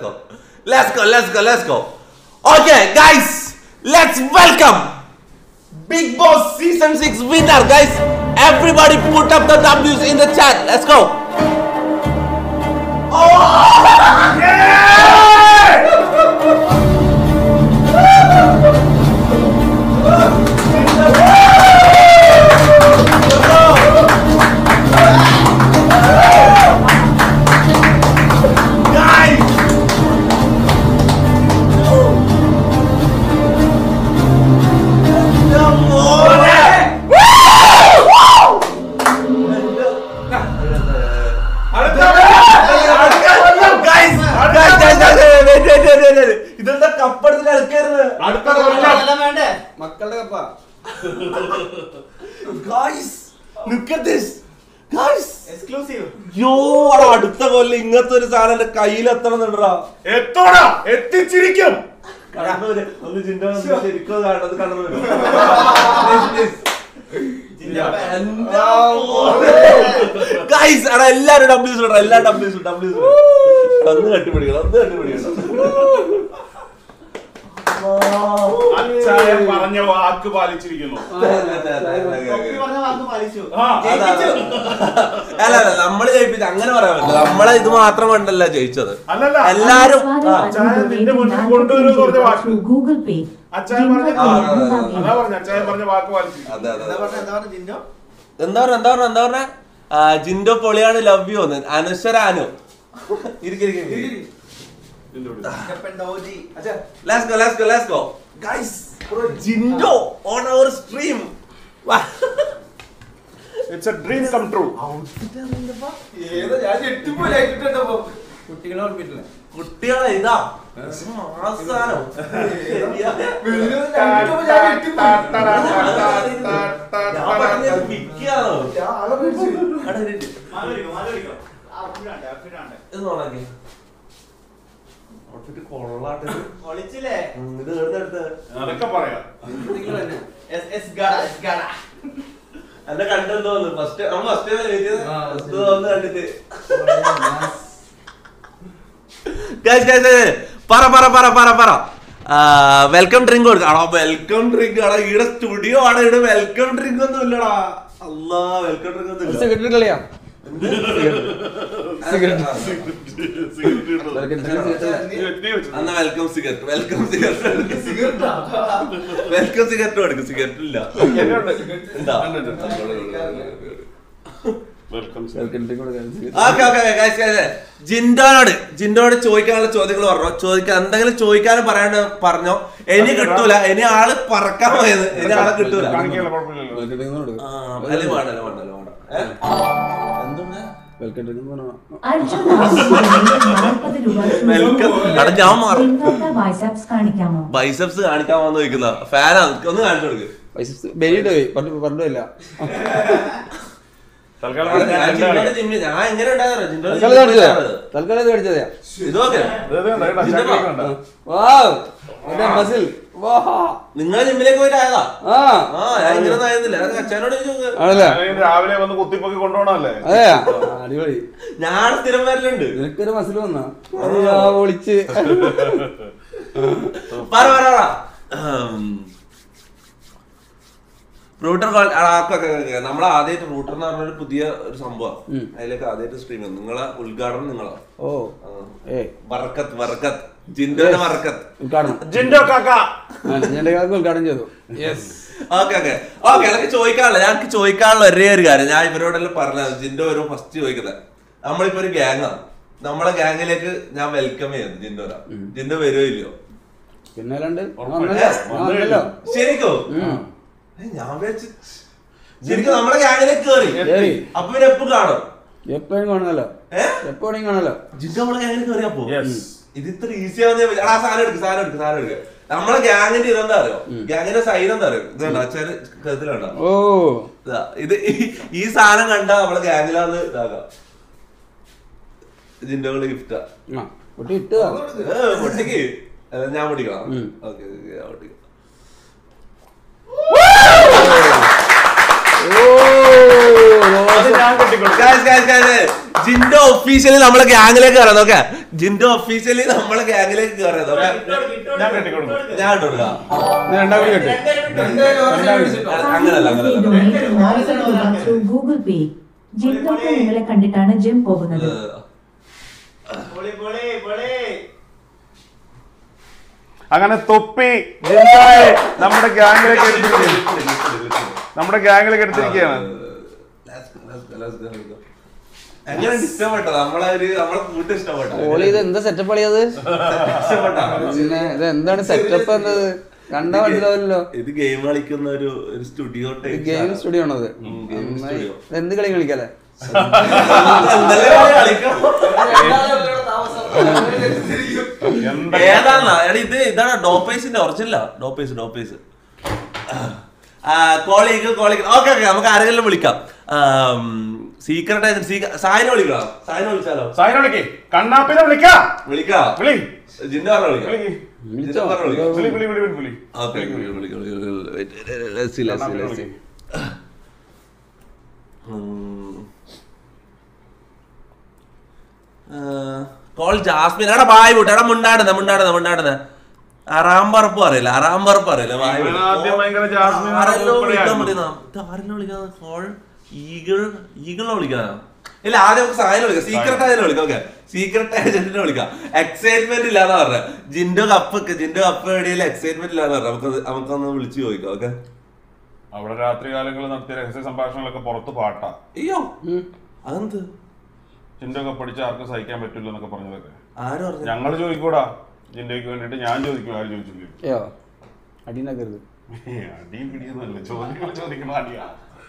go. Let's go, let's go, let's go. Okay, guys, let's welcome Big Boss Season 6 winner, guys. Everybody put up the W's in the chat. Let's go. Guys! Guys, guys, guys, guys, wait, wait, wait, wait, wait. ഇതെന്താ കപ്പെടുത്ത് കളിക്കരുത് അടുത്ത കൊല്ലം വേണ്ടേ മക്കളുടെ കപ്പ guys look at this guys exclusive yo അവിടെ അടുത്ത കൊല്ലം ഇങ്ങനത്തെ ഒരു സാധനം എന്റെ കയ്യിൽ എത്തണം എന്നുണ്ടാ എത്തോടാ എത്തിച്ചിരിക്കും കടന്നൂര് ഒന്ന് ചിന്ത ശരിക്കും കാണുന്നത് കടന്നു വരും ഗൈസ് എടാ എല്ലാരും ഡബ്ല്യൂസ് ഇടണം എല്ലാ ഡബ്ല്യൂസ് ഡബ്ല്യൂസ് ഒന്ന് കട്ടിപ്പിടിക്കണം ഒന്ന് കട്ടിപ്പിടിക്കണം അച്ചായൻ പറഞ്ഞ വാക്ക് പാലിച്ചിരിക്കുന്നു പറഞ്ഞ വാക്ക് പാലിച്ചു ആ, അല്ല അല്ല നമ്മള് ജയിപ്പിച്ച അങ്ങനെ പറയാൻ പറ്റില്ല നമ്മളെ ഇത് മാത്രം കൊണ്ടല്ല ജയിച്ചത് അല്ലല്ല എല്ലാരും ആ, അച്ചായൻ നിന്റെ മുന്നിൽ കൊണ്ടുവരുമെന്ന് പറഞ്ഞ വാക്ക് ഗൂഗിൾ പേ അച്ചായൻ പറഞ്ഞ ആ, ആ, ആ, അതാ പറഞ്ഞ അച്ചായൻ പറഞ്ഞ വാക്ക് പാലിച്ചിരിക്കുന്നു അതെ അതെ എന്താ അതെ പറഞ്ഞ എന്താ പറഞ്ഞ ജിൻഡോ എന്താ പറഞ്ഞ എന്താ പറഞ്ഞ എന്താ പറഞ്ഞ ജിൻഡോ പൊളിയാണ് ലവ് യു എന്ന് അനശ്വര അനു ഇരിക്കും നിന്റെ വിളി. കപ്പൻ ഡോജി Let's go, let's go, let's go. Guys, bro, Jindo on our stream. It's a dream come true. ഏതാ ഞാൻ ഞെട്ടിപ്പോയിട്ടോ കുട്ടികളെ ഓർമ്മിട്ടില്ല കുട്ടികളെ ഇതാ മാസാനം ഞാൻ പറഞ്ഞത് വിക്കിയാണോ? എടാ, ഇത് ഇത് നോടാക്കി. outfit കൊള്ളാട്ടെ ഇത്. ഒളിച്ചില്ലേ ഉം, ഇത് എവിടുന്നാ എടുത്തത്? അതൊക്കെ പറയാം എസ് എസ് ഗഡ എസ് ഗഡ എന്നെ കണ്ടെന്ന് തോന്നുന്നു ഫസ്റ്റ് നമ്മൾ ഫസ്റ്റ് ആ, ഫസ്റ്റ് തോന്നുന്നു കണ്ടിട്ട് ഗൈസ് ഗൈസ് പറ പറ പറ പറ പറ വെൽക്കം ഡ്രിങ്ക് കൊടുക്ക ആടാ വെൽക്കം ഡ്രിങ്ക് ആടാ ഇവിടെ സ്റ്റുഡിയോ ആണ് ഇവിടെ വെൽക്കം ഡ്രിങ്ക് ഒന്നും ഇല്ലടാ അല്ലാ വെൽക്കം ഡ്രിങ്ക് ഒന്നും ഇല്ല സിഗരറ്റ് കളിയാ സിഗരറ്റ് അന്ന welcome cigarette welcome cigarette welcome cigarette കൊടുക്കും സിഗരറ്റ് ഇല്ല എന്താ welcome okay okay guys guys ജിൻഡോനോട് ജിൻഡോനോട് ചോദിക്കാനുള്ള ചോദ്യങ്ങൾ പറഞ്ഞോ ചോദിക്കാൻ എന്തെങ്കിലും ചോദിക്കാനും പറയാണ്ട് പറഞ്ഞോ ഇനി കിട്ടൂല ഇനി ആള് പറക്കാൻ പോയത് ഇനി ആളെ കിട്ടൂല കാണിക്കാനുള്ള കുഴപ്പമില്ലല്ലോ ആ, അല്ല വേണ്ടല്ലോ വേണ്ടല്ലോ വേണ്ട ഏ? എന്താണ് അർജുൻ നാൽപ്പത് രൂപ വെൽക്കം. എടാ, ഞാൻ മാറും. ബൈസെപ്സ് കാണിക്കാമോ ബൈസെപ്സ് കാണിക്കാൻ വന്ന് ചോദിക്കുന്ന ഫാനാ ഒന്ന് കാണിച്ചു കൊടുക്ക് ബെരിയിട്ട് പോയി പണ്ട് പണ്ടുമില്ല തൽക്കാലം ഞാൻ ഞാൻ രണ്ട് ജിൻഡോനെ കളിക്കാം. ജിമ്മിൽ ഞാൻ എങ്ങനെ ഉണ്ടാകാറോ ജിൻഡോനെ തൽക്കാലം ജിമ്മിൽ കാണിച്ചതാ ഉണ്ടാകാറ്. തൽക്കാലം ഇത് കാണിച്ചതാ ഇതൊക്കെ ഇത് ഇത് കണ്ടോ? ഇവിടെ അച്ചായനെ കണ്ടോ? വാവ് എന്റെ മസിൽ വാ നിങ്ങളെ ജിമ്മിലേക്ക് പോയിട്ട് ആയതാ ആ ആ ഞാൻ ഇങ്ങനെ ഒന്നും ആയിരുന്നില്ല അത് അച്ഛനോട് ചോദിച്ചു ആണല്ലേ ഞാൻ രാവിലെ വന്ന് കുത്തിപ്പൊക്കി കൊണ്ടുപോകണല്ലേ അതെ അടിപൊളി ഞാൻ സ്ഥിരം വരലുണ്ട് നിനക്കൊരു മസിൽ വന്നാ അത് ആ ഒളിച്ച് പറ പറ പറ റൂട്ടർ നമ്മൾ ആദ്യമായിട്ട് റൂട്ടർ എന്ന് പറഞ്ഞൊരു പുതിയ ഒരു സംഭവം ഉം. അതിലേക്ക് ആദ്യമായിട്ട് സ്ട്രീം ചെയ്യുന്നു നിങ്ങളെ ഉദ്ഘാടനം നിങ്ങളാ ഓ ആ. ഏ വറക്കത്ത് വറക്കത്ത് ജിൻഡോന്റെ വറക്കത്ത് ഉദ്ഘാടനം ജിൻഡോ കാക്ക ആ, ഞാൻ കാക്ക് ഉദ്ഘാടനം ചെയ്തു യെസ് ഓക്കെ ഓക്കെ ഓക്കെ എനിക്ക് ചോദിക്കാനുള്ള ഞങ്ങൾക്ക് ചോദിക്കാനുള്ള ഒരേ ഒരു കാര്യം ഞാൻ ഇവരോടെല്ലാം പറഞ്ഞത് ജിൻഡോ വരും ഫസ്റ്റ് ചോദിക്കുന്നത് നമ്മളിപ്പോ ഒരു ഗ്യാങ്ങാണ് നമ്മളെ ഗ്യാങ്ങിലേക്ക് ഞാൻ വെൽക്കം ചെയ്യുന്നു ജിൻഡോനെ ജിൻഡോ വരുമോ ഇല്ലയോ പിന്നെ അല്ലാണ്ട് ഉറപ്പായും. വന്നല്ലോ ആ, വന്നല്ലോ ശരിക്കോ ഉം. ഏ, ഞാൻ വിചാരിച്ചു ശരിക്കും നമ്മളെ ഗ്യാങ്ങിലേക്ക് കയറി കേറി അപ്പൊ പിന്നെ എപ്പോ കാണും എപ്പോഴും കാണുമല്ലോ ഏ എപ്പോ വേണമെങ്കിൽ കാണാലോ ജിൻഡോ നമ്മളെ ഗ്യാങ്ങിലേക്ക് കയറിയപ്പോ യെസ് ഇത് ഇത്ര ഈസി ആവുന്ന ഞാൻ- എടാ, ആ സാധനം എടുക്ക് സാധനം എടുക്ക് സാധനം എടുക്ക് നമ്മളെ ഗ്യാങ്ങിന്റെ ഇതെന്താ അറിയോ ഗ്യാങ്ങിന്റെ സൈൻ എന്താ അറിയോ ഇതുണ്ടോ അച്ഛന് കരുത്തിലുണ്ടോ ഓ ഇതാ, ഇത് ഈ- ഈ സാധനം കണ്ടാ നമ്മളെ ഗ്യാങ്ങിലാന്ന് ഇതാകാം ജിൻഡോകള് ഗിഫ്റ്റാ ആ കുട്ടി ഇട്ടതാ പൊട്ടിക്ക് അല്ല, ഞാൻ പൊട്ടിക്കണം ഉം. ഓക്കെ ഞാൻ പൊട്ടിക്കാം ഓ അത് ഞാൻ കെട്ടിക്കൊടുക്കും Guys, guys, guys, Jindo officially നമ്മളെ ഗ്യാങ്ങിലേക്ക് കയറാം ഓക്കെ ജിൻഡോ ഒഫീഷ്യലി നമ്മളെ ഗ്യാങ്ങിലേക്ക് കയറിയത് ഓക്കെ ഞാൻ കെട്ടിക്കൊടുക്കും ഞാൻ ഇട്ടുകൊടുക്കാം ഇത് രണ്ടാമത് കേട്ടെ അങ്ങനല്ല അങ്ങനല്ല ഡൊണേറ്റ് നാൽപ്പത് രൂപ ത്രൂ ഗൂഗിൾ പേ ജിൻഡോക്ക് നിങ്ങളെ കണ്ടിട്ടാണ് ജിം പോകുന്നത് പൊളി പൊളി പൊളി അങ്ങനെ തൊപ്പി ജിൻഡോയെ നമ്മുടെ ഗ്യാങ്ങിലേക്ക് എടുത്തിരിക്കുകയാണ് നമ്മുടെ ഗ്യാങ്ങിലേക്ക് എടുത്തിരിക്കുകയാണ് എങ്ങനെ ഇഷ്ടപ്പെട്ടോ നമ്മളെ ഒരു നമ്മളെ കൂട്ട് ഇഷ്ടപ്പെട്ടോ ഓളി ഇത് എന്താ സെറ്റപ്പ് കളിയത് ഇഷ്ടപ്പെട്ടോ പിന്നെ ഇത് എന്താണ് സെറ്റപ്പ് എന്നത് കണ്ടാ മനസ്സിലാവില്ലല്ലോ ഇത് ഗെയിം കളിക്കുന്ന ഒരു ഒരു സ്റ്റുഡിയോ ഗെയിം സ്റ്റുഡിയോ ആണോ അത് ഉം, game നന്നായി. studio. ഇത് എന്ത് കളി കളിക്കാല്ലേ എന്താ ഏതാന്നാ എടാ ഇത് ഇതാണ് ഡോപ്പേസിന്റെ ഒറിജിനലാ ഡോപ്പേസ് ഡോപ്പേസ് കോളീഗ് കോളീഗ് ഓക്കെ ഓക്കെ നമുക്ക് ആരെങ്കിലും വിളിക്കാം സീക്രട്ട് ഏജന്റ് സായിനെ വിളിക്കണം സായിനെ വിളിച്ചാലോ സായിനെ വിളിക്ക് കണ്ണാപ്പിനെ വിളിക്കാ വിളിക്കാം വിളി ജിന്റെ പറഞ്ഞ വിളിക്കാം വിളിക്ക് ജിന്റെ പറഞ്ഞ വിളിക്കാം വിളി വിളി വിളി വിളി വിളി ഓക്കെ വിളിക്കാം വിളിക്കാം വിളിക്കാം Let's see, let's see, കണ്ണാപ്പിനെ let's see. വിളിക്ക് കോൾ ജാസ്മിൻ എടാ ബായ് വിട്ട് എടാ മുണ്ടാടുന്ന മുണ്ടാടുന്ന മുണ്ടാടുന്ന അറാമ്പറപ്പ് അറിയില്ല അറാമ്പറപ്പ് അറിയില്ല ബായ് വിട്ട്. ഇവനാദ്യം ഭയങ്കര ജാസ്മിൻ ആരെല്ലോ വിളിക്കാൻ ഉൾപ്പെടെയായിരുന്നു. പറ്റുന്ന ഇത് ആരെല്ലോ വിളിക്കാതെ കോൾ ഈഗിൾ ഈഗിളിനെ വിളിക്കാനോ ഇല്ല ആദ്യം നമുക്ക് സായനെ വിളിക്കാം സീക്രട്ട് ഏജന്റിനെ വിളിക്കാം ഓക്കെ സീക്രട്ട് ഏജന്റിനെ വിളിക്കാം എക്സൈറ്റ്മെന്റ് ഇല്ലാന്ന് പറഞ്ഞ ജിൻഡോ കപ്പ് ജിൻഡോ കപ്പ് എവിടെയും എക്സൈറ്റ്മെന്റ് ഇല്ലാന്ന് പറഞ്ഞ നമുക്ക് നമുക്കൊന്ന് വിളിച്ചു ചോദിക്കാം ഓക്കെ അവിടെ രാത്രി കാലങ്ങളിൽ നടത്തിയ രഹസ്യ സംഭാഷണങ്ങളൊക്കെ പുറത്ത് പാട്ടാ അയ്യോ അതെന്ത് ചിന്തയൊക്കെ പഠിച്ച ആർക്കും സഹിക്കാൻ പറ്റില്ല എന്നൊക്കെ പറഞ്ഞതൊക്കെ ആര് പറഞ്ഞു ഞങ്ങൾ ചോദിക്കൂടാ ചിന്തയ്ക്ക് വേണ്ടിട്ട് ഞാൻ ചോദിക്കും ആര് ചോദിച്ചില്ല അയ്യോ അടിയുണ്ടാക്കരുത് അടിയും പിടിയൊന്നുമല്ല ചോദ്യങ്ങൾ ചോദിക്കണ അടിയാ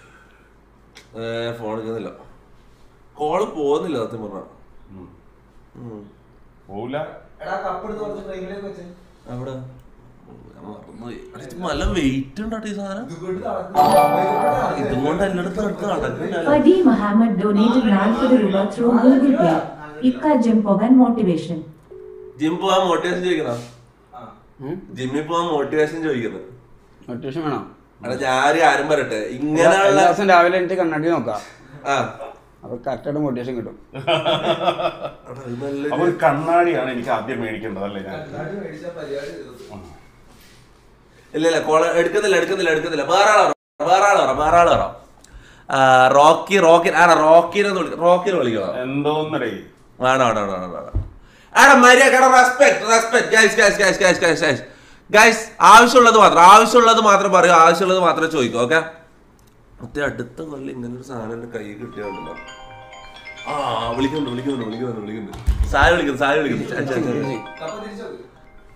ഫോൺ എടുക്കുന്നില്ല കോള് പോകുന്നില്ല സത്യം പറഞ്ഞ ഉം. പോവില്ല എടാ കപ്പ് എടുത്ത് കുറച്ച് ട്രെയിനിലേക്ക് വെച്ച് അവിടെ ഞാൻ മറന്നുപോയി. എടാ, ഇത് നല്ല വെയിറ്റ് ഉണ്ടോ ഈ സാധനം ഇതുകൊണ്ട് നടക്കും ഇതും കൊണ്ട് എല്ലായിടത്തും അടുത്ത് നടക്കുന്നില്ല ഫഡി മുഹമ്മദ് ഡൊനേറ്റഡ് നാൽപ്പത് രൂപ ത്രൂ ഗൂഗിൾ പേ ഇക്ക ജിം പോകാൻ മോട്ടിവേഷൻ ജിം പോവാൻ മോട്ടിവേഷൻ ചോദിക്കണം ഉം? ജിമ്മിൽ പോവാൻ മോട്ടിവേഷൻ ചോദിക്കുന്നത് മോട്ടിവേഷൻ വേണം എടാ ഞാൻ ആരും പറയട്ടെ എല്ലാ ഇങ്ങനെയുള്ള ദിവസം രാവിലെ എനിക്ക് കണ്ണാടി നോക്കാം ആ അപ്പൊ കറക്റ്റായിട്ട് മോട്ടിവേഷൻ കിട്ടും എടാ, ഇത് നല്ലൊരു- അപ്പൊ ഒരു കണ്ണാടിയാണ് എനിക്ക് ആദ്യം മേടിക്കേണ്ടത് അല്ലേ ഞാൻ മേടിച്ച പരിപാടി തീർന്നു. ഇല്ല ഇല്ല കോള എടുക്കുന്നില്ല എടുക്കുന്നില്ല എടുക്കുന്നില്ല വേറെ ആളോ വേറെ ആളോ വേറെ ആളോ ആ, റോക്കി റോക്കി ആടാ റോക്കിനെ ഒന്ന് വിളിക്കാം റോക്കിനെ വിളിക്കണം എന്തോന്നടേ വേണം വേണം വേണം വേണം ആടാ മര്യാദ respect respect guys guys guys guys guys guys guys ആവശ്യമുള്ളത് മാത്രം ആവശ്യമുള്ളത് മാത്രം പറയൂ ആവശ്യമുള്ളത് മാത്രമേ ചോദിക്കൂ ഓക്കെ മറ്റേ അടുത്ത കൊല്ലം ഇങ്ങനെ ഒരു സാധനം എന്റെ കൈ കിട്ടിയുണ്ടല്ലോ ആ വിളിക്കുന്നുണ്ട് വിളിക്കുന്നുണ്ട് വിളിക്കുന്നുണ്ട് വിളിക്കുന്നുണ്ട് സായ വിളിക്കുന്നു സായ വിളിക്കുന്നു ചാ, ചാ, ചാ, ചാ. കപ്പ് തിരിച്ചു വെക്ക്.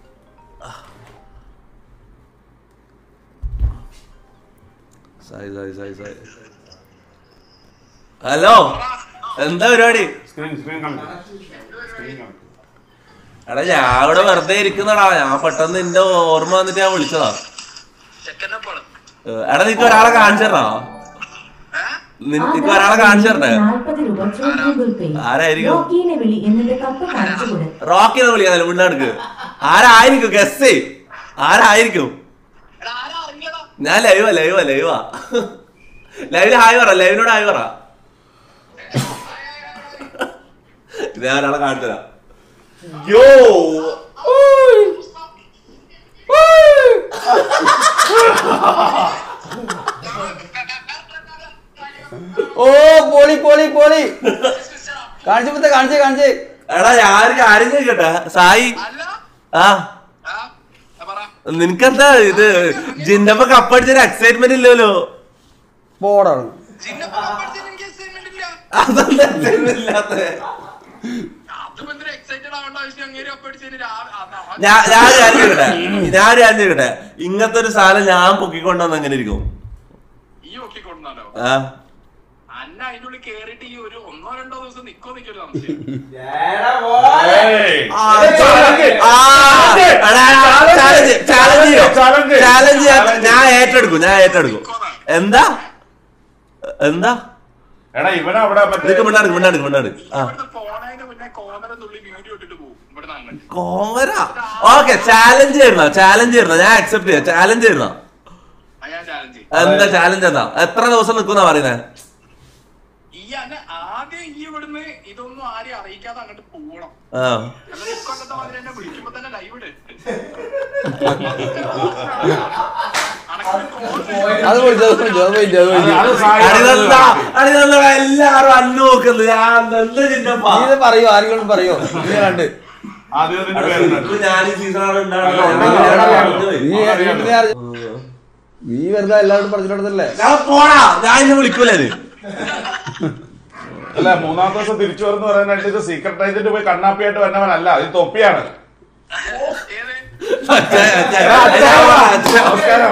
സായ് സായ് സായ് സായ് ഹലോ എന്താ പരിപാടി സ്ക്രീൻ സ്ക്രീൻ കാണിക്കും സ്ക്രീൻ കാണിക്കും എടാ ഞാൻ ഇവിടെ വെറുതെ ഇരിക്കുന്നടാ ഞാൻ പെട്ടെന്ന് നിന്റെ ഓർമ്മ വന്നിട്ട് ഞാൻ വിളിച്ചതാ ഏ, എടാ നിനക്ക് ഒരാളെ കാണിച്ചു തരണോ നിനക്ക് ഒരാളെ കാണിച്ചു തരണേ നാൽപ്പത് രൂപ ത്രൂ ഗൂഗിൾ പേ ആരായിരിക്കും? റോക്കീനെ വിളി എന്നിട്ട് കപ്പ് കാണിച്ചു കൊടു റോക്കിനെ വിളിക്കാതെ മുന്നടുക്ക് ആരായിരിക്കും ഗസ് ആരായിരിക്കും ഞാൻ ലൈവാ ലൈവാ ലൈവാ ലൈവില് ഹായ് പറ ലൈവിനോട് ഹായ് പറ ഇത് ഞാൻ ഒരാളെ കാണിച്ചു തരാം യോ ഓ പോളി പോളി പോളി കാണിച്ചപ്പത്തെ കാണിച്ചേ കാണിച്ചേ എടാ ഞാൻ കാര്യം ചോദിക്കട്ടെ സായി ആ നിനക്കെന്താ ഇത് ജിന്നപ്പ കപ്പടിച്ചൊരു എക്സൈറ്റ്മെന്റ് ഇല്ലല്ലോ പോടാ അതെന്താ excitement ഇല്ലാത്തെ? ഞാൻ ഞാൻ ഒരു കാര്യം ചോദിക്കട്ടെ ഞാൻ ഒരു കാര്യം ചോദിക്കട്ടെ ഇങ്ങനത്തെ ഒരു സാധനം ഞാൻ പൊക്കിക്കൊണ്ടുവന്ന് എങ്ങനെ ഇരിക്കും ഈ ഒക്കെ കൊണ്ടാലോ ആ അന്ന അതിന്റെ ഉള്ളിൽ കേറിയിട്ട് ഈ ഒരു ഒന്നോ രണ്ടോ ദിവസം നിക്കോ നിക്കൊരു സംശയം ഏടാ പോരെ. ഏയ്! ആ, ആ, എടാ, challenge, challenge ചെയ്യോ? Challenge. Challenge ഞാൻ- ഞാൻ ഏറ്റെടുക്കും ഞാൻ ഏറ്റെടുക്കും എന്താ എന്താ എടാ ഇവനെ അവിടെ മറ്റേ നിനക്ക് മിണ്ടാടുക്ക് മിണ്ടാടുക്ക് മിണ്ടാടുക്ക് ആ ഇവിടുന്ന് പോണതിന് മുന്നേ കോമരെന്നുള്ളിൽ വീഡിയോ ഇട്ടിട്ട് പോകും ഇവിടുന്ന് അങ്ങോട്ട് കോമര ഓക്കെ ചാലഞ്ച് ചെയ്യുന്ന ചാലഞ്ച് ചെയ്യുന്ന ഞാൻ അക്സെപ്റ്റ് ചെയ്യാം ചാലഞ്ച് ചെയ്യുന്ന ആ ഞാൻ ചാലഞ്ച് എന്താ ചാലഞ്ച് എന്താ എത്ര ദിവസം നിൽക്കുന്ന പറയുന്നത് ഈ അന്ന ആദ്യം ഈ ഇവിടുന്ന് ഇതൊന്നും ആരെയും അറിയിക്കാതെ അങ്ങോട്ട് പോകണം ആ അല്ല ഇക്കൊല്ലത്തെ മാതിരി എന്നെ വിളിക്കുമ്പോ തന്നെ ലൈവ് ഇട് അത് വിളിച്ചു അത് വിളിച്ചു അത് വിളിച്ചു അത് വിളിച്ചു അത് സായി അടിനന്ദ, അടിനന്ദ, എല്ലാരും അന്നു നോക്കുന്നത് ഞാൻ എന്താ ചിന്നപ്പാ നീ ഇത് പറയോ ആരെങ്കിലും പറയോ നീ കണ്ട് ആദ്യം നിന്റെ പേരുണ്ട് ഞാൻ ഈ സീസണാണ് അല്ല, ഉണ്ടാവും. നീ അറിയാലോ. നീ അറിഞ്ഞ- നീ വെറുതെ എല്ലാവരും പറഞ്ഞിട്ടുണ്ടല്ലേ ഞാൻ പോടാ ഞാൻ എന്നെ വിളിക്കൂലേ ഇത് അല്ല മൂന്നാം ദിവസം തിരിച്ചു വരുന്ന പറയാനായിട്ട് ഇത് സീക്രട്ട് ഏജന്റ് പോയി കണ്ണാപ്പിയായിട്ട് വരുന്നവനല്ല ഇത് തൊപ്പിയാണ് ഏത് നമസ്കാരം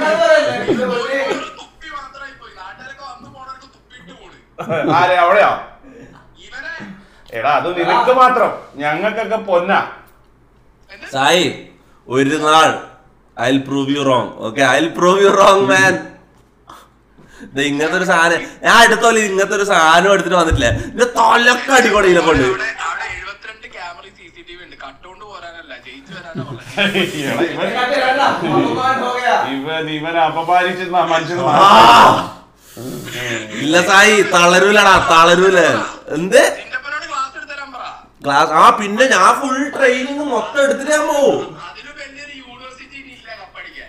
തുപ്പി മാത്രമായി പോയി നാട്ടുകാരൊക്കെ വന്നു പോണവർക്ക് തുപ്പിട്ട് പോണ് ആരെ അവിടെയാ ഇവനെ എടാ അത് നിനക്ക് മാത്രം ഞങ്ങൾക്കൊക്കെ പൊന്നാ സായി ഒരു നാൾ I prove you wrong okay I prove you wrong man ഇങ്ങനത്തെ ഒരു സാധനം ഞാൻ അടുത്തോലെ ഇങ്ങനത്തെ ഒരു സാധനം എടുത്തിട്ട് വന്നിട്ടില്ലേ എന്റെ തൊലൊക്കെ അടികൊടയിലെ കൊണ്ട് അവിടെ അവിടെ എഴുപത്തിരണ്ട് camera C C T V ഉണ്ട് കട്ടുകൊണ്ട് പോരാനല്ല ജയിച്ചു വരാനാ ഉള്ളത് എടാ, ഇവൻ अपमान हो गया ഇവൻ ഇവൻ അപമാനിച്ച് മനുഷ്യന് ആ! ഇല്ല സായി തളരൂലടാ തളരൂല എന്ത് നിന്റെപ്പനോട് ക്ലാസ് എടുത്തരാൻ പറ ക്ലാസ് ആ പിന്നെ ഞാൻ ഫുൾ ട്രെയിനിങ് മൊത്തം എടുത്തിട്ട് ഞാൻ പോവും അതിന് വലിയൊരു യൂണിവേഴ്സിറ്റി ഇല്ല കപ്പടിക്കാൻ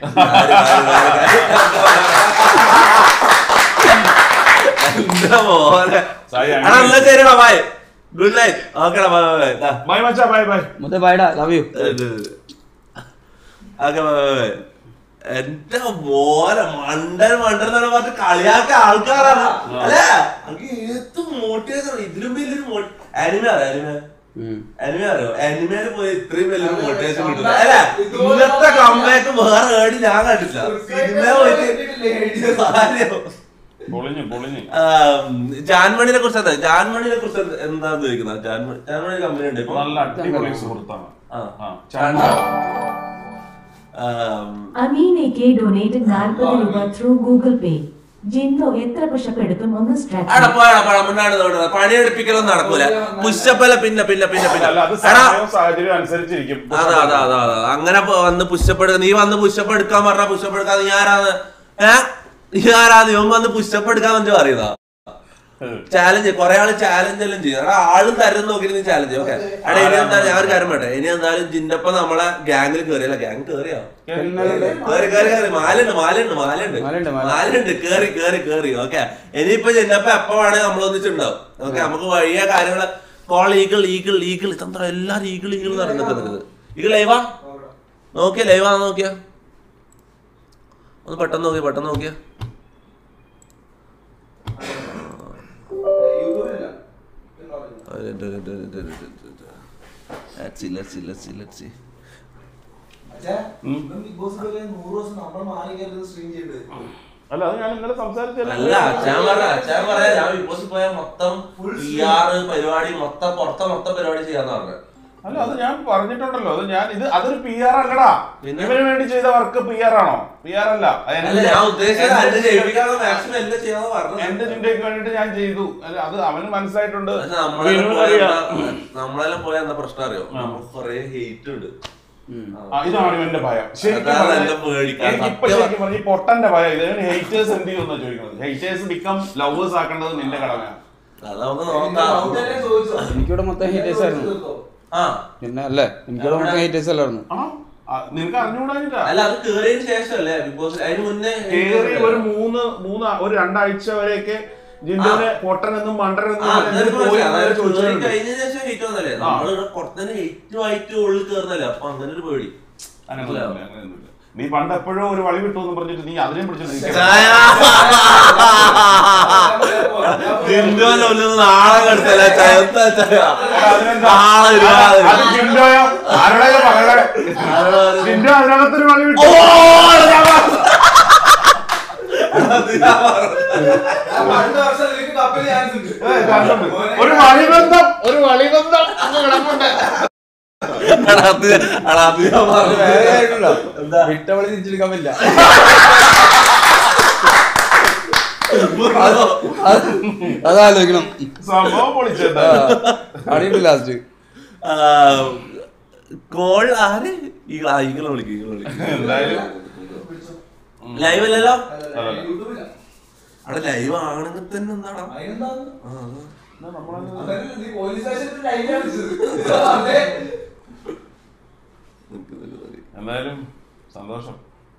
എന്താ പോലെ സായി, എടാ എന്നാ ശരിടാ ബൈ ഗുഡ് നൈറ്റ് ഓക്കെടാ ബൈ ബൈ ബൈ ബൈ മച്ചാ ബൈ ബൈ മുത്തേ ബൈഡാ love you okay bye bye bye എന്റെ മോനെ മണ്ടൻ മണ്ടൻ എന്ന് പറഞ്ഞ് കളിയാക്ക ആൾക്കാരാണ് അല്ലേ എനിക്ക് ഏത് മോട്ടിവേഷൻ ഇതിലും വലിയൊരു അനിമ അറിയാം അനിമ അനിമ അറിയോ അനിമയിൽ പോയി ഇത്രയും വലിയൊരു മോട്ടിവേഷൻ കിട്ടില്ല അല്ലേ ഇന്നത്തെ കമ്പാക്ക് വേറെ ഏടി ഞാൻ കണ്ടില്ല സിനിമ പോയിട്ട് ആരെയോ പൊളിഞ്ഞു പൊളിഞ്ഞു ജാൻമണിനെ കുറിച്ച് എന്താ ജാൻമണിനെ കുറിച്ച് എന്ത്- എന്താ ചോദിക്കുന്നത് ജാൻമണി ജാൻമണി കമ്പനി ഉണ്ട് ഇപ്പൊ നല്ല അടിപൊളി സുഹൃത്താണ് ആ. ആ ചാണ്ട ആം, അമീൻ എ കെ ഡൊനേറ്റഡ് നാൽപ്പത് രൂപ ത്രൂ ഗൂഗിൾ പേ ജിൻഡോ എത്ര പുഷപ്പ് എടുക്കും ഒന്ന് ആടാ സ്ട്രാറ്റജി പോയാ പോയാ മുന്നാട് നോടുന്നത് പണിയെടുപ്പിക്കലൊന്നും നടക്കൂല പുഷപ്പല്ല പിന്നെ പിന്നെ പിന്നെ പിന്നെ അല്ല അത് എടാ സമയവും സാഹചര്യവും അനുസരിച്ചിരിക്കും അതാ അതാ അതാ അതാ അങ്ങനെ പോ- വന്ന് പുഷപ്പ് എടുക്ക നീ വന്ന് പുഷപ്പ് എടുക്കാൻ പറഞ്ഞ പുഷപ്പ് എടുക്കാൻ നീ ആരാന്ന് ഏ നീ ആരാന്ന് ഇവൻ വന്ന് പുഷപ്പ് എടുക്കാൻ വേണ്ടി പറയുന്നതാ ചാലഞ്ച് കുറെ ആള് ചാലഞ്ച് എല്ലാം ചെയ്യും എടാ ആളും തരും നോക്കി നീ ചാലഞ്ച് ഓക്കെ എടാ ഇനി എന്താ ഞാൻ ഒരു കാര്യം പറയട്ടെ ഇനി എന്തായാലും ജിന്നപ്പ നമ്മളെ ഗ്യാങ്ങിൽ കയറിയല്ല ഗ്യാങ് കയറിയോ കേറി കേറി കേറി മാലുണ്ട് മാലുണ്ട് മാലുണ്ട് മാലുണ്ട്, മാലുണ്ട്. മാലുണ്ട് കേറി കേറി കേറി ഓക്കെ ഇനിയിപ്പോ ജിന്നപ്പ എപ്പോ വേണേ നമ്മൾ ഒന്നിച്ചുണ്ടാവും ഓക്കെ നമുക്ക് വഴിയ കാര്യങ്ങള് കോൾ ഈഗിൾ ഈഗിൾ ഈഗിൾ ഇതെന്താ എല്ലാരും ഈഗിൾ ഈഗിൾ എന്ന് പറയുന്നത് ഈഗിൾ ലൈവാ നോക്കിയ ലൈവാ നോക്കിയ ഒന്ന് പെട്ടെന്ന് നോക്കിയ പെട്ടെന്ന് നോക്കിയ യൂട്യൂബിലല്ല Let's see, let's see, let's see, let's see. അച്ഛാ ഇപ്പം ബിഗ് ബോസ് പോലെ നൂറ് ദിവസം നമ്മൾ മാറി കയറി സ്ട്രീം ചെയ്ത് അല്ല അത് ഞാൻ ഇന്നലെ സംസാരിച്ചല്ലേ അല്ല അച്ഛൻ പറ അച്ഛൻ പറയാ ഞാൻ ബിഗ് ബോസിൽ പോയാൽ മൊത്തം പി ആർ പരിപാടി മൊത്തം പുറത്തെ മൊത്തം പരിപാടി ചെയ്യാന്ന് പറഞ്ഞത് അല്ല അത് ഞാൻ പറഞ്ഞിട്ടുണ്ടല്ലോ അത് ഞാൻ ഇത് അതൊരു പി ആർ അല്ലടാ പിന്നെ? ഇവന് വേണ്ടി ചെയ്ത വർക്ക് പി ആർ ആണോ പി ആർ അല്ല അത് അല്ല എന്റെ- ഞാൻ ഉദ്ദേശിച്ചത് എന്റെ എന്റെ ജയിപ്പിക്കാനുള്ള മാക്സിമം എല്ലാം ചെയ്യാന്ന് എന്റെ പറഞ്ഞത് ചിന്തയ്ക്ക് വേണ്ടിട്ട് ഞാൻ ചെയ്തു അല്ല അത് അവന് മനസ്സിലായിട്ടുണ്ട് പക്ഷെ നമ്മളെല്ലാം വിനുവിന് പോയാ അറിയാം. എന്താ- നമ്മളെല്ലാം പോയാൽ എന്താ പ്രശ്നം അറിയോ നമുക്ക് കൊറേ ഹേറ്റ് ഉണ്ട് ആ, ഇതാണ് ഇവന്റെ ഭയം ശരിക്കും അതാണ് പറഞ്ഞാൽ എന്റെ പേടിക്കാൻ. എനിക്ക് ഇപ്പൊ ശരിക്കും പറഞ്ഞ ഈ പൊട്ടന്റെ ഭയം ഇത് ഹേറ്റേഴ്സ് എന്ത് ചെയ്യുമെന്നാ ചോദിക്കുന്നത് ഹേറ്റേഴ്സ് ബിക്കം ലവേഴ്സ് ആക്കേണ്ടത് നിന്റെ കടമയാണ് അത് നമുക്ക് നോക്കാം എനിക്കിവിടെ മൊത്തം haters ആയിരുന്നു. ആ പിന്നെ അല്ലേ എനിക്കിവിടെ മൊത്തം ഹേറ്റേഴ്സ് അല്ലായിരുന്നു ആണോ ആ, നിനക്ക് അറിഞ്ഞുകൂടാഞ്ഞിട്ടാ അല്ല അത് കേറിയതിന് ശേഷമല്ലേ ബിഗ് ബോസ് അതിന് മുന്നേ കേറി ഒരു മൂന്ന് മൂന്ന് ഒരു രണ്ടാഴ്ച വരെയൊക്കെ ജിന്ദുവിനെ പൊട്ടനെന്നും മണ്ടനെന്നും ആ, എന്തിന് അതെനിക്ക് പോയി മനസ്സിലായി. എന്നൊക്കെ അതായത് കേറി ചോദിച്ചിട്ടുണ്ട്. കഴിഞ്ഞതിന് ശേഷം ഹേറ്റ് വന്നല്ലേ ആ. നമ്മളിവിടെ പുറത്തുനിന്ന് ഹേറ്റും ആയിട്ട് ഉള്ളിൽ കയറുന്നല്ലേ അപ്പൊ അങ്ങനെ ഒരു പേടി അങ്ങനെയൊന്നുമില്ല, അങ്ങനെയൊന്നുമില്ല. നീ പണ്ട് എപ്പോഴോ ഒരു വളി വിട്ടു എന്ന് പറഞ്ഞിട്ട് നീ അതിനെ പിടിച്ചിട്ട് ജിൻഡോനെ ഒന്ന് നാളെ കെടുത്തല്ലേ ചയത്ത ചയ നാളെ ഒരുപാട് അത് ജിൻഡോയോ ആരോടെ പറയണേ ജിൻഡോ അതിനകത്തൊരു വളി വിട്ടു ഓ, ഞാൻ പറഞ്ഞു. അത് ഞാൻ പറഞ്ഞു. അടുത്ത വർഷം നിനക്ക് കപ്പിൽ ചാൻസ് ഉണ്ട് ഏ, കണ്ടിട്ടുണ്ട്. ഒരു വളിബന്ധം ഒരു വളിബന്ധം അങ്ങ് കിടപ്പുണ്ട് എടാ, അത് ഞാൻ- എടാ, അത് ഞാൻ പറഞ്ഞു. എന്താ? വിട്ടവളി തിരിച്ചെടുക്കാൻ പറ്റില്ല ബ്രോ, അതാലോചിക്കണം സംഭവം പൊളിച്ചെന്താ അടിയുണ്ട് ലാസ്റ്റ് ആ, കോൾ ആര് ഈകള ഈകളെ വിളിക്കും ഈകളെ വിളിക്കും എന്തായാലും ലൈവ് അല്ലല്ലോ അല്ലല്ല. യൂട്യൂബില അവിടെ ലൈവ് ആണെങ്കിൽ തന്നെ എന്താടാ അതിനെന്താ ആ, എന്നാ നമ്മളങ്ങ് അതല്ല, നീ പോലീസ് സ്റ്റേഷനിൽ ഐഡിയ അടിച്ചത്. അതെ. നിക്ക് നിക്ക് നിക്ക്. എന്തായാലും സന്തോഷം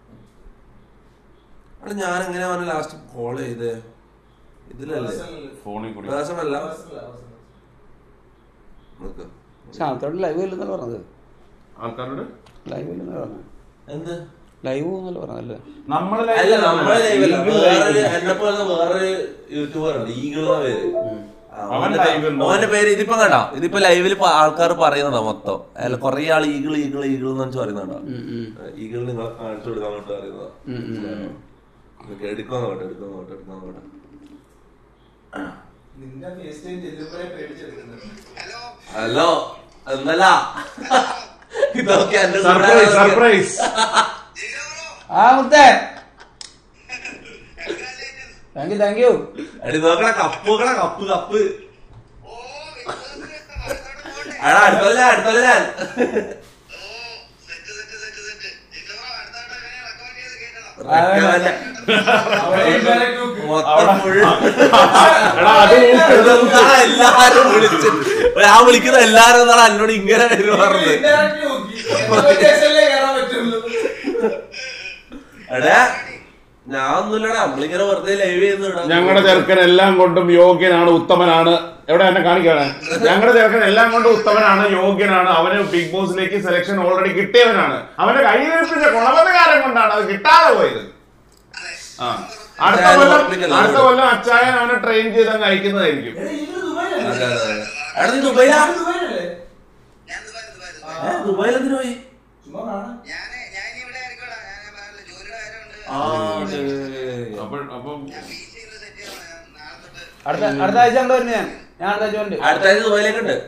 അവിടെ ഞാൻ എങ്ങനെയാ പറഞ്ഞ ലാസ്റ്റ് കോൾ ചെയ്തേ ഇതിലല്ലേ ഫോണിൽ കൂടി പ്രകാശമല്ല അവസരമില്ല, അവസരമില്ല. നിക്ക്. പക്ഷെ ആൾക്കാരോട് ലൈവ് ഇല്ലെന്നല്ല പറഞ്ഞത് ആൾക്കാരോട് ലൈവ് ഇല്ലെന്നല്ല പറഞ്ഞത് എന്ത് ലൈവ് എന്നല്ല പറഞ്ഞല്ലേ നമ്മളെ അല്ല നമ്മളെ ലൈവല്ല വേറൊരു ലൈവ് എന്നെ പോലെ വേറൊരു യൂട്യൂബർ ഉണ്ട് ഈഗിൾ പേര് ആ, അവൻ അവന്റെ live ഉണ്ടോ? അവന്റെ പേര് ഇതിപ്പോ കണ്ടോ ഇതിപ്പോ ലൈവിൽ ആൾക്കാർ പറയുന്നതാ മൊത്തം അല്ല കൊറേ ആൾ ഈഗിൾ ഈഗിൾ ഈഗിൾ എന്ന് വെച്ച് പറയുന്നുണ്ടോ ഉം, ഉം. ഈഗിൾ നിങ്ങളെ കാണിച്ചു കൊടുക്കാൻ വേണ്ടി പറയുന്നതാ ഉം, ഉം. നിനക്ക് എടുക്കാൻ നോട്ടെ എടുക്കാൻ നോട്ടെ എടുക്കാൻ നോട്ടെ നിന്റെ ഫേസ് ടൈം ചെല്ലുമ്പോഴേ പേടിച്ചെടുക്കുന്നത് ഹലോ എന്നല്ല ഇതൊക്കെ എന്റെ സർപ്രൈസ് സർപ്രൈസ് ആ മുത്തേ താങ്ക് യു താങ്ക് യു എടി നോക്കണ കപ്പുകളെ കപ്പ് കപ്പ് എടാ അടുത്തല്ല ഞാൻ അടുത്തല്ല ഞാൻ റെക്കമെൻഡ്. മൊത്തം full. എടാ അത് ഊക്ക്. ഇതെന്താ എല്ലാരും വിളിച്ചിട്ട് ഞാൻ വിളിക്കുന്ന എല്ലാരും എന്നാണ് എന്നോട് ഇങ്ങനെ വരും പറഞ്ഞത് Indirectly നോക്കി. പോലീസ് സ്റ്റേഷനിലേ കയറാൻ പറ്റുള്ളൂ. എടാ ഞാൻ ഒന്നുമില്ലടാ നമ്മളിങ്ങനെ വെറുതെ ലൈവ് ചെയ്യുന്നുടാ ഞങ്ങളുടെ ചെറുക്കൻ എല്ലാം കൊണ്ടും യോഗ്യനാണ് ഉത്തമനാണ് എവിടെ എന്നെ കാണിക്കാണ് ഞങ്ങളുടെ ചെറുക്കൻ എല്ലാം കൊണ്ടും ഉത്തമനാണ് യോഗ്യനാണ് അവന് ബിഗ് ബോസിലേക്ക് സെലക്ഷൻ ഓൾറെഡി കിട്ടിയവനാണ് അവന്റെ കയ്യിലിരിപ്പിച്ച ഗുണപതകാരം കൊണ്ടാണ് അത് കിട്ടാതെ പോയത് ആ അടുത്ത കൊല്ലം അടുത്ത കൊല്ലം അച്ചായൻ അവനെ ട്രെയിൻ ചെയ്ത് അങ്ങ് അയക്കുന്നതായിരിക്കും എടാ, ഇത് ദുബായിലല്ലേ? അതെ, അതെ, അതെ. എടാ നീ ദുബൈലാ ഇത് ദുബായിലല്ലേ? ഏ, ദുബൈയിൽ എന്തിനു പോയി ചുമ്മാ കാണാൻ. ആ ശരി. അപ്പോൾ അപ്പം അടുത്ത അടുത്ത ആഴ്ച കൊണ്ട് വരുന്നത് ഞാൻ ഞാൻ അടുത്ത ആഴ്ച കൊണ്ട് അടുത്ത ആഴ്ച ദുബൈയിലേക്ക് ഉണ്ട്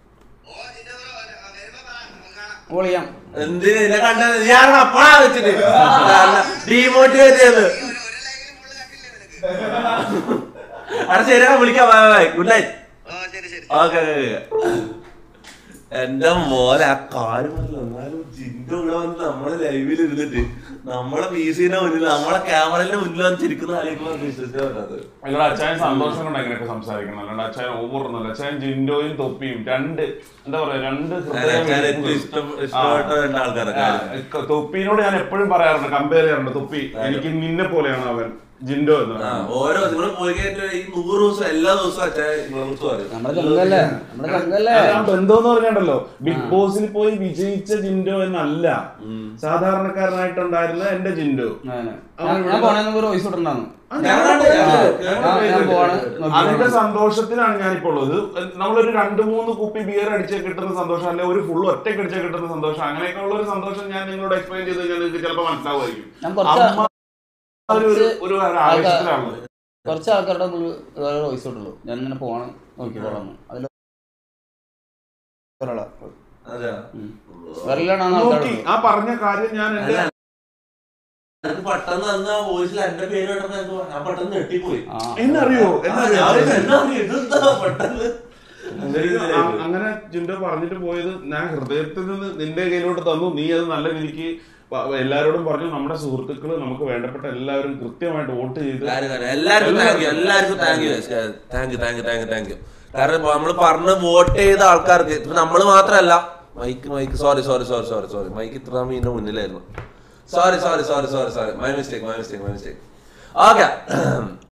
വിളിക്കാം എന്തിനാ ഇതിനെ കണ്ടത് ഞാൻ അപ്പഴാ വെച്ചിട്ട് ഡീമോട്ടിവേറ്റ് ചെയ്ത് അവിടെ ശരിയാ വിളിക്കാം bye bye good night okay എന്റെ മോനെ ആ കാര്യമല്ല എന്നാലും ജിന്റെ കൂടെ വന്ന് നമ്മളെ ലൈവിൽ ഇരുന്നിട്ട് നമ്മളെ പി സിന്റെ മുന്നിൽ നമ്മളെ ക്യാമറയുടെ മുന്നിൽ വന്ന് ചിരിക്കുന്ന ആരെങ്കിലും വിശ്വസിക്കാൻ പറ്റാത്തത് നിങ്ങളുടെ അച്ചായൻ സന്തോഷം കൊണ്ട് അങ്ങനെയൊക്കെ സംസാരിക്കണം അല്ലാണ്ട് അച്ചായൻ ഓവറൊന്നുമല്ല അച്ചായൻ ജിൻഡോയും തൊപ്പിയും രണ്ട് എന്താ പറയാ രണ്ട് ഹൃദയം ഞാൻ ഏറ്റവും ഇഷ്ടം ഇഷ്ടപ്പെട്ട രണ്ട് ആൾക്കാരൊക്കെ ആ, തൊപ്പിനോട് ഞാൻ എപ്പോഴും പറയാറുണ്ട് കമ്പയർ ചെയ്യാറുണ്ട് തൊപ്പി എനിക്ക് നിന്നെ പോലെയാണ് അവൻ ജിൻഡോ എന്ന് ആ, പറയുന്നത്. ഓരോ നിങ്ങൾ പോയി കഴിഞ്ഞിട്ട് ഈ നൂറ് ദിവസം എല്ലാ ദിവസവും അച്ഛൻ നിങ്ങളെ കുറിച്ച് പറയും നമ്മുടെ ചങ്കല്ലേ നമ്മുടെ ചങ്കല്ലേ അത് ആ ബന്ധം പറഞ്ഞല്ലോ ബിഗ് ബോസിൽ പോയി വിജയിച്ച ജിൻഡോ എന്നല്ല സാധാരണക്കാരനായിട്ടുണ്ടായിരുന്ന എന്റെ ജിൻഡോ അങ്ങനെ. ഞാൻ ഞാൻ പോണെന്ന് ഒരു വോയിസ് ഇട്ടുണ്ടായിരുന്നു ഞാനാണ് ഞാൻ- ഞാൻ പോവാണ് അതിന്റെ സന്തോഷത്തിലാണ് ഞാനിപ്പോ ഉള്ളത് നമ്മളൊരു രണ്ട് മൂന്ന് കുപ്പി ബിയർ അടിച്ച് കിട്ടുന്ന സന്തോഷം അല്ലെ ഒരു ഫുൾ ഒറ്റയ്ക്ക് അടിച്ച് കിട്ടുന്ന സന്തോഷം അങ്ങനെയൊക്കെ ഉള്ള ഒരു സന്തോഷം ഞാൻ നിങ്ങളോട് എക്സ്പ്ലെയിൻ ചെയ്ത് കഴിഞ്ഞാൽ നിങ്ങൾക്ക് ചിലപ്പോൾ മനസ്സിലാവുമായിരിക്കും ഞാൻ കുറച്ച് അമ്മ ഒരു ഒരു- ഒരു ആവേശത്തിലാണ് കുറച്ച് ആൾക്കാരുടെ വോയിസ് ഇട്ടുള്ളൂ ഞാൻ ഇങ്ങനെ പോവാണ് നോക്കിക്കോളാം അതിൽ ഒരാളാ അതെയാ? വെറലാണ് നോക്കി ആൾക്കാരുണ്ട് ആ പറഞ്ഞ കാര്യം ഞാൻ എന്റെ അല്ല, എനിക്ക് പെട്ടെന്ന് അന്ന് ആ വോയിസിൽ എന്റെ പേര് കേട്ടപ്പോ എനിക്ക് ഞാൻ പെട്ടെന്ന് ഞെട്ടിപ്പോയി ആ എന്നറിയോ ആ, എന്നറിയോ ഞാൻ വിചാരിച്ചു, എന്നാ ഇതെന്താ പെട്ടെന്ന് അങ്ങനെ ആ, ഇതായി. അങ്ങനെ ജിൻഡോ പറഞ്ഞിട്ട് പോയത് ഞാൻ ഹൃദയത്തിൽ നിന്ന് നിന്റെ കയ്യിലോട്ട് തന്നു നീ അത് നല്ല രീതിക്ക് പ- എല്ലാവരോടും പറഞ്ഞു നമ്മുടെ സുഹൃത്തുക്കള് നമുക്ക് വേണ്ടപ്പെട്ട എല്ലാവരും കൃത്യമായിട്ട് വോട്ട് ചെയ്ത് കാര്യം, കാര്യം. എല്ലാവർക്കും താങ്ക് യു എല്ലാവർക്കും thank you thank you thank you thank you thank you കാരണം നമ്മൾ പറഞ്ഞ് വോട്ട് ചെയ്ത ആൾക്കാർക്ക് ഇപ്പൊ നമ്മള് മാത്രല്ല mike mike sorry sorry sorry sorry sorry mike ഇത്ര മീന്റെ മുന്നിലായിരുന്നു sorry sorry sorry sorry sorry my mistake my mistake my mistake okay